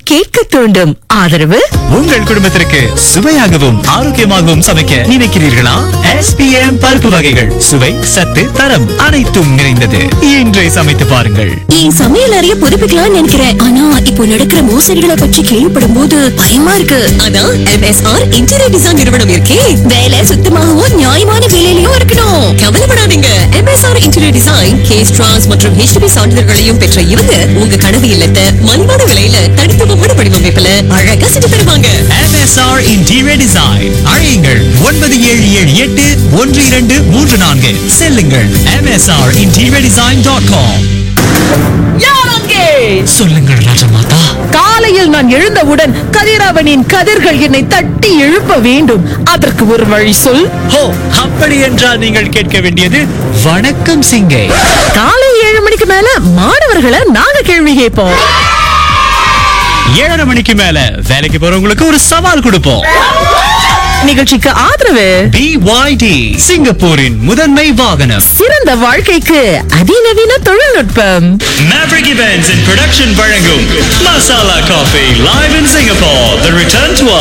கேட்க தூண்டும் ஆதரவு உங்கள் குடும்பத்திற்கு சுவையாகவும் ஆரோக்கியமாகவும் சமைக்க நினைக்கிறீர்களா எஸ்பிஎம் பருப்பு வகைகள் சுவை சத்து தரம் அனைத்தும் நிறைந்தது இன்றே சமைத்து பாருங்கள் என் சமையல் அறைய புதுப்பிக்கலாம்னு நினைக்கிறேன் ஆனா இப்போ நடக்கிற மோசடிகளை பற்றி கேள்விப்படும் போது பயமா இருக்கு அதான் எம்எஸ்ஆர் இன்டீரியர் டிசைன் நிறுவனம் இருக்கே வேலை சுத்தமாகவும் நியாயமான விலையிலயும் இருக்கணும் கவலைப்படாதீங்க எம்எஸ்ஆர் இன்டீரியர் டிசைன் கேஸ் ட்ரான்ஸ் மற்றும் ஹெச்டிபி சான்றிதழ்களையும் பெற்ற இவங்க உங்க கனவு இல்லத்தை மலிவான விலையில தனித்துவமான வடிவமைப்புல அழகா செஞ்சு தருவாங்க MSR Interior Design அழையுங்கள் ஒன்பது ஏழு ஏழு எட்டு ஒன்று இரண்டு மூன்று நான்கு செல்லுங்கள் MSR Interior Design dot com சொல்லுங்கள் ராஜமாதா காலையில் நான் எழுந்தவுடன் கதிரவனின் கதிர்கள் என்னை தட்டி எழுப்ப வேண்டும் அதற்கு ஒரு வழி சொல் ஹோ அப்படி என்றால் நீங்கள் கேட்க வேண்டியது வணக்கம் சிங்கை காலை ஏழு மணிக்கு மேல மாணவர்களை நாங்க கேள்வி கேட்போம் ஏழரை மணிக்கு மேல வேலைக்கு போறவங்களுக்கு ஒரு சவால் கொடுப்போம் நிகழ்ச்சிக்கு ஆதரவு BYD சிங்கப்பூரின் முதன்மை வாகனம் சிறந்த வாழ்க்கைக்கு அதிநவீன தொழில்நுட்பம் Maverick Events in Production வழங்கும் Masala Coffee live in Singapore the return tour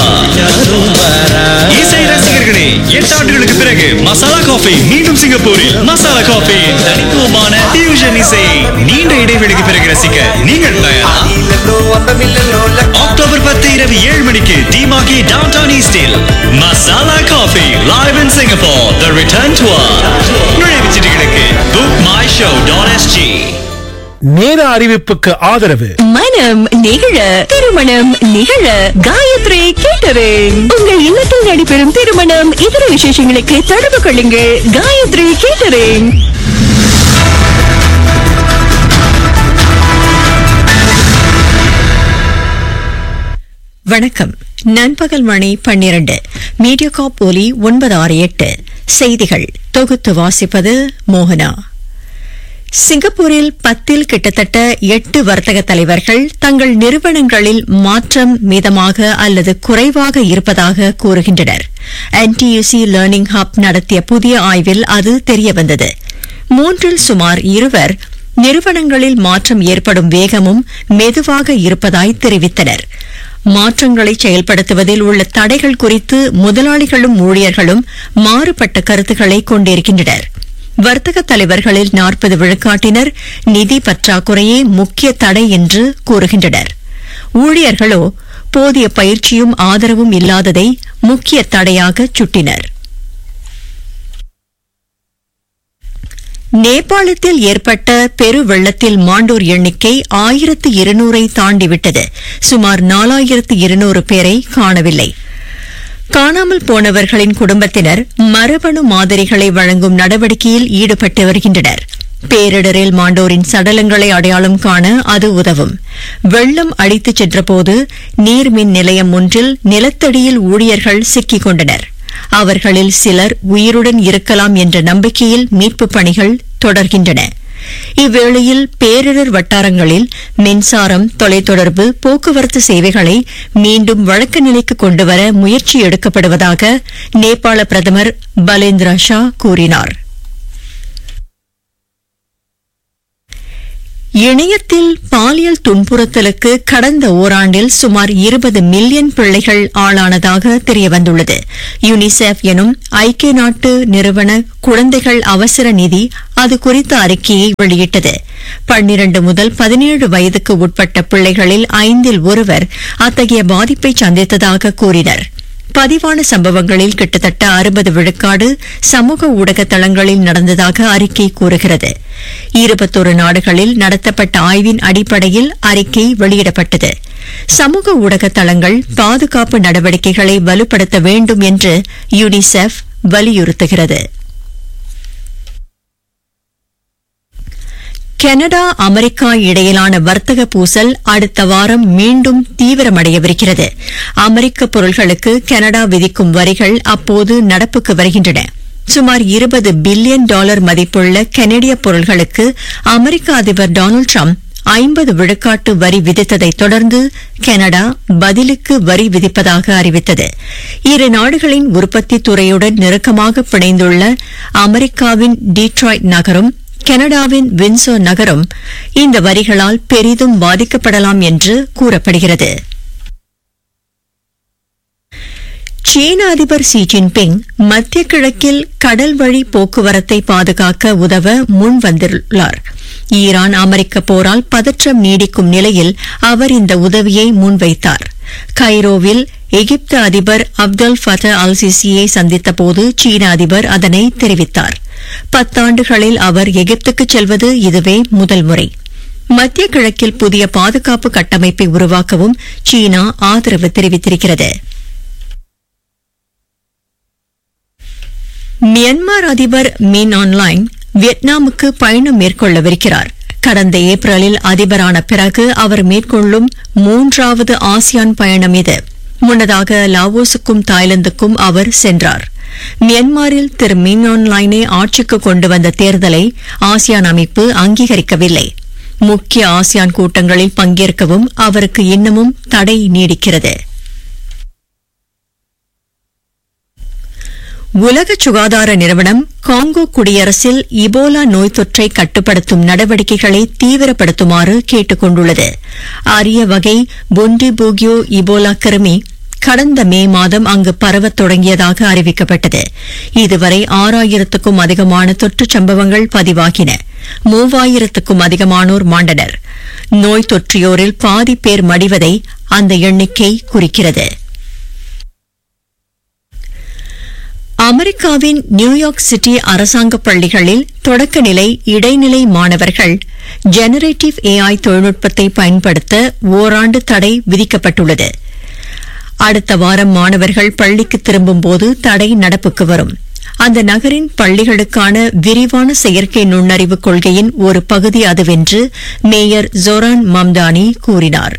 இசை ரசிகர்களே எட்டு ஆண்டுகளுக்கு பிறகு மசாலா காஃபி மீண்டும் சிங்கப்பூரில் மசாலா காஃபி தனித்துவமான fusion இசை நீண்ட இடைவெளிக்கு பிறகு ரசிக்க நீங்கள் தயாரா அக்டோபர் பத்து இரவு ஏழு மணிக்கு டிமாகி டவுன் டவுன் ஈஸ்டில் Masala Coffee live in Singapore the return tour நுழைவுச் சீட்டுகளுக்கு BookMyShow dot SG நேர அறிவிப்புக்கு ஆதரவு மனம் நிகழ திருமணம் நிகழ காயத்ரி கேட்டரிங் உங்கள் இல்லத்தில் நடைபெறும் திருமணம் இதர விசேஷங்களுக்கு தொடர்பு கொள்ளுங்கள் காயத்ரி கேட்டரிங் வணக்கம் நண்பகல் மணி பன்னிரண்டு மீடியோகாப் ஒலி ஒன்பது ஆறு எட்டு செய்திகள் தொகுத்து வாசிப்பது மோகனா சிங்கப்பூரில் பத்தில் கிட்டத்தட்ட எட்டு வர்த்தக தலைவர்கள் தங்கள் நிறுவனங்களில் மாற்றம் மிதமாக அல்லது குறைவாக இருப்பதாக கூறுகின்றனர் என்டியூசி லேர்னிங் ஹப் நடத்திய புதிய ஆய்வில் அது தெரியவந்தது மூன்றில் சுமார் இருவர் நிறுவனங்களில் மாற்றம் ஏற்படும் வேகமும் மெதுவாக இருப்பதாய் தெரிவித்தனர் மாற்றங்களை செயல்படுத்துவதில் உள்ள தடைகள் குறித்து முதலாளிகளும் ஊழியர்களும் மாறுபட்ட கருத்துக்களை கொண்டிருக்கின்றனர் வர்த்தக தலைவர்களில் நாற்பது விழுக்காட்டினர் நிதி பற்றாக்குறையே முக்கிய தடை என்று கூறுகின்றனர் ஊழியர்களோ போதிய பயிற்சியும் ஆதரவும் இல்லாததை முக்கிய தடையாக சுட்டினர் நேபாளத்தில் ஏற்பட்ட பெரு வெள்ளத்தில் மாண்டோர் எண்ணிக்கை ஆயிரத்து இருநூறை தாண்டிவிட்டது சுமார் நாலாயிரத்து இருநூறு பேரை காணவில்லை காணாமல் போனவர்களின் குடும்பத்தினர் மரபணு மாதிரிகளை வழங்கும் நடவடிக்கையில் ஈடுபட்டு வருகின்றனர் பேரிடரில் மாண்டோரின் சடலங்களை அடையாளம் காண அது உதவும் வெள்ளம் அடித்துச் சென்றபோது நீர்மின் நிலையம் ஒன்றில் நிலத்தடியில் ஊழியர்கள் சிக்கிக் கொண்டனர் அவர்களில் சிலர் உயிருடன் இருக்கலாம் என்ற நம்பிக்கையில் மீட்புப் பணிகள் தொடர்கின்றன இவ்வேளையில் பேரிடர் வட்டாரங்களில் மின்சாரம் தொலைத்தொடர்பு போக்குவரத்து சேவைகளை மீண்டும் வழக்க நிலைக்கு கொண்டுவர முயற்சி எடுக்கப்படுவதாக நேபாள பிரதமர் பலேந்திரா ஷா கூறினார் இணையத்தில் பாலியல் துன்புறுத்தலுக்கு கடந்த ஓராண்டில் சுமார் இருபது மில்லியன் பிள்ளைகள் ஆளானதாக தெரியவந்துள்ளது யுனிசெஃப் எனும் ஐக்கிய நாட்டு நிறுவன குழந்தைகள் அவசர நிதி அது குறித்த அறிக்கையை வெளியிட்டது பன்னிரண்டு முதல் பதினேழு வயதுக்கு உட்பட்ட பிள்ளைகளில் ஐந்தில் ஒருவர் அத்தகைய பாதிப்பை சந்தித்ததாக கூறினர் பதிவான சம்பவங்களில் கிட்டத்தட்ட அறுபது விழுக்காடு சமூக ஊடக தளங்களில் நடந்ததாக அறிக்கை கூறுகிறது இருபத்தொரு நாடுகளில் நடத்தப்பட்ட ஆய்வின் அடிப்படையில் அறிக்கை வெளியிடப்பட்டது சமூக ஊடக தளங்கள் பாதுகாப்பு நடவடிக்கைகளை வலுப்படுத்த வேண்டும் என்று யுனிசெஃப் வலியுறுத்துகிறது கனடா அமெரிக்கா இடையிலான வர்த்தக பூசல் அடுத்த வாரம் மீண்டும் தீவிரமடையவிருக்கிறது அமெரிக்க பொருள்களுக்கு கனடா விதிக்கும் வரிகள் அப்போது நடப்புக்கு வருகின்றன சுமார் இருபது பில்லியன் டாலர் மதிப்புள்ள கனடிய பொருள்களுக்கு அமெரிக்க அதிபர் டொனால்டு ட்ரம்ப் ஐம்பது விழுக்காட்டு வரி விதித்ததைத் தொடர்ந்து கனடா பதிலுக்கு வரி விதிப்பதாக அறிவித்தது இரு நாடுகளின் உற்பத்தி துறையுடன் நெருக்கமாக பிணைந்துள்ள அமெரிக்காவின் டீட்ராய்ட் நகரம் கனடாவின் வின்சோ நகரம் இந்த வரிகளால் பெரிதும் பாதிக்கப்படலாம் என்று கூறப்படுகிறது சீன அதிபர் ஷி ஜின்பிங் மத்திய கிழக்கில் கடல் வழி போக்குவரத்தை பாதுகாக்க உதவ முன் வந்துள்ளார் ஈரான் அமெரிக்க போரால் பதற்றம் நீடிக்கும் நிலையில் அவர் இந்த உதவியை முன்வைத்தார் கைரோவில் எகிப்து அதிபர் அப்துல் ஃபத அல் சிசியை சந்தித்தபோது சீன அதிபர் அதனை தெரிவித்தார் பத்தாண்டுகளில் அவர் எகிப்துக்கு செல்வது இதுவே முதல் முறை மத்திய கிழக்கில் புதிய பாதுகாப்பு கட்டமைப்பை உருவாக்கவும் சீனா ஆதரவு தெரிவித்திருக்கிறது மியான்மர் அதிபர் மின் ஆன்லைன் வியட்நாமுக்கு பயணம் மேற்கொள்ளவிருக்கிறார் கடந்த ஏப்ரலில் அதிபரான பிறகு அவர் மேற்கொள்ளும் மூன்றாவது ஆசியான் பயணம் இது முன்னதாக லாவோஸுக்கும் தாய்லாந்துக்கும் அவர் சென்றார் மியான்மரில் திரு மின் ஆன்லைனை ஆட்சிக்கு கொண்டு வந்த தேர்தலை ஆசியான் அமைப்பு அங்கீகரிக்கவில்லை முக்கிய ஆசியான் கூட்டங்களில் பங்கேற்கவும் அவருக்கு இன்னமும் தடை நீடிக்கிறது உலக சுகாதார நிறுவனம் காங்கோ குடியரசில் இபோலா நோய் தொற்றை கட்டுப்படுத்தும் நடவடிக்கைகளை தீவிரப்படுத்துமாறு கேட்டுக் கொண்டுள்ளது அரிய வகை பொண்டி பூகியோ இபோலா கிருமி கடந்த மே மாதம் அங்கு பரவத் தொடங்கியதாக அறிவிக்கப்பட்டது இதுவரை ஆறாயிரத்துக்கும் அதிகமான தொற்றுச் சம்பவங்கள் பதிவாகின மூவாயிரத்துக்கும் அதிகமானோர் மாண்டனர் நோய் தொற்றியோரில் பாதி பேர் மடிவதை அந்த எண்ணிக்கை குறிக்கிறது அமெரிக்காவின் நியூயார்க் சிட்டி அரசாங்க பள்ளிகளில் தொடக்கநிலை இடைநிலை மாணவர்கள் ஜெனரேட்டிவ் ஏஐ தொழில்நுட்பத்தை பயன்படுத்த ஓராண்டு தடை விதிக்கப்பட்டுள்ளது அடுத்த வாரம் மாணவர்கள் பள்ளிக்கு திரும்பும்போது தடை நடப்புக்கு வரும் அந்த நகரின் பள்ளிகளுக்கான விரிவான செயற்கை நுண்ணறிவு கொள்கையின் ஒரு பகுதி அதுவென்று மேயர் ஜொரான் மம்தானி கூறினார்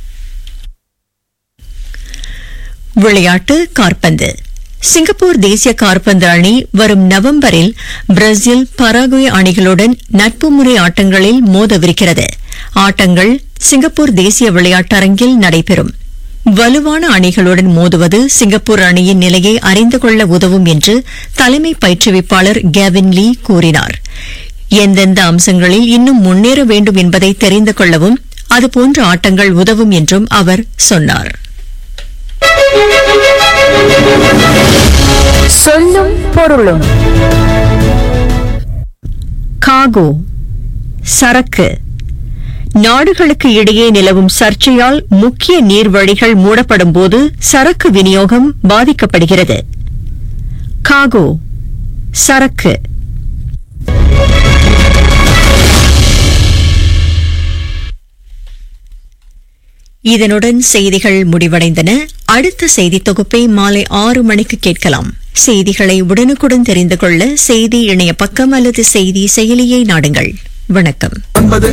விளையாட்டு கார்பந்து சிங்கப்பூர் தேசிய கார்பந்து அணி வரும் நவம்பரில் பிரேசில் பராகுவே அணிகளுடன் நட்பு முறை ஆட்டங்களில் மோதவிருக்கிறது ஆட்டங்கள் சிங்கப்பூர் தேசிய விளையாட்டரங்கில் நடைபெறும் வலுவான அணிகளுடன் மோதுவது சிங்கப்பூர் அணியின் நிலையை அறிந்து கொள்ள உதவும் என்று தலைமை பயிற்றுவிப்பாளர் கேவின் லீ கூறினார் எந்தெந்த அம்சங்களில் இன்னும் முன்னேற வேண்டும் என்பதை தெரிந்து கொள்ளவும் அதுபோன்ற ஆட்டங்கள் உதவும் என்றும் அவர் சொன்னார் சொல்லும் பொருளும் காகோ சரக்கு நாடுகளுக்கு இடையே நிலவும் சர்ச்சையால் முக்கிய நீர்வழிகள் மூடப்படும் போது சரக்கு விநியோகம் பாதிக்கப்படுகிறது காகோ சரக்கு இதனுடன் செய்திகள் முடிவடைந்தன அடுத்த செய்தி தொகுப்பை மாலை ஆறு மணிக்கு கேட்கலாம் செய்திகளை உடனுக்குடன் தெரிந்து கொள்ள செய்தி இணைய பக்கம் அல்லது செய்தி செயலியை நாடுங்கள் வணக்கம்